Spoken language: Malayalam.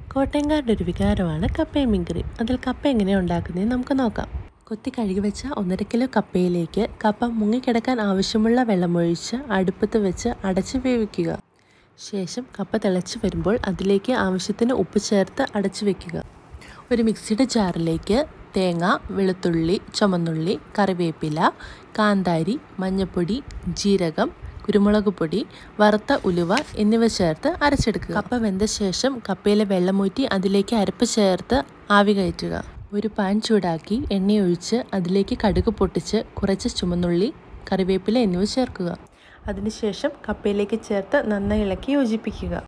കോട്ടയംകാരുടെ ഒരു വികാരമാണ് കപ്പയും മീൻകറി അതിൽ കപ്പ എങ്ങനെയാണ് ഉണ്ടാക്കുന്നതെന്ന് നമുക്ക് നോക്കാം കൊത്തി കഴുകി വെച്ച ഒന്നര കിലോ കപ്പയിലേക്ക് കപ്പ മുങ്ങിക്കിടക്കാൻ ആവശ്യമുള്ള വെള്ളമൊഴിച്ച് അടുപ്പത്ത് വെച്ച് അടച്ച് വേവിക്കുക ശേഷം കപ്പ തിളച്ച് വരുമ്പോൾ അതിലേക്ക് ആവശ്യത്തിന് ഉപ്പ് ചേർത്ത് അടച്ചു വെക്കുക ഒരു മിക്സിയുടെ ജാറിലേക്ക് തേങ്ങ വെളുത്തുള്ളി ചുമന്നുള്ളി കറിവേപ്പില കാന്താരി മഞ്ഞൾപ്പൊടി ജീരകം കുരുമുളക് പൊടി വറുത്ത ഉലുവ എന്നിവ ചേർത്ത് അരച്ചെടുക്കുക കപ്പ വെന്ത ശേഷം കപ്പയിലെ വെള്ളമൂറ്റി അതിലേക്ക് അരപ്പ് ചേർത്ത് ആവി കയറ്റുക ഒരു പാൻ ചൂടാക്കി എണ്ണയൊഴിച്ച് അതിലേക്ക് കടുക് പൊട്ടിച്ച് കുറച്ച് ചുമന്നുള്ളി കറിവേപ്പില എന്നിവ ചേർക്കുക അതിനുശേഷം കപ്പയിലേക്ക് ചേർത്ത് നന്നായി ഇളക്കി യോജിപ്പിക്കുക